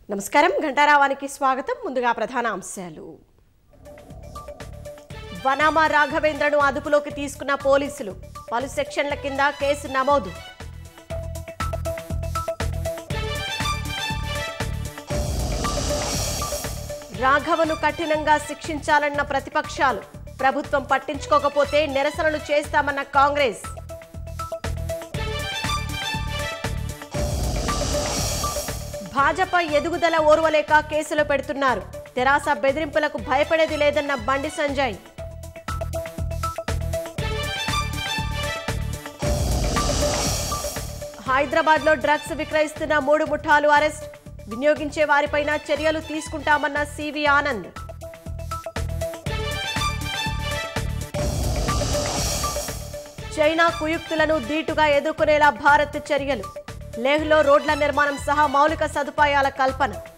నమస్కారం ఘంటారావానికి స్వాగతం ముందుగా ప్రధాన అంశాలు వనామా రాఘవేంద్రను అదుపులోకి తీసుకున్న పోలీసులు పలు సెక్షన్ల కింద కేసు నమోదు రాఘవను కఠినంగా శిక్షించాలన్న ప్రతిపక్షాలు ప్రభుత్వం పట్టించుకోకపోతే నిరసనలు చేస్తామన్న కాంగ్రెస్ భాజపా ఎదుగుదల ఓర్వలేక కేసులు పెడుతున్నారు తెరాస బెదిరింపులకు భయపడేది లేదన్న బండి సంజయ్ హైదరాబాద్ లో డ్రగ్స్ విక్రయిస్తున్న మూడు ముఠాలు అరెస్ట్ వినియోగించే వారిపైన చర్యలు తీసుకుంటామన్న సివి ఆనంద్ చైనా కుయుక్తులను ధీటుగా ఎదుర్కొనేలా భారత్ చర్యలు లేహ్లో రోడ్ల నిర్మాణం సహా మౌలిక సదుపాయాల కల్పన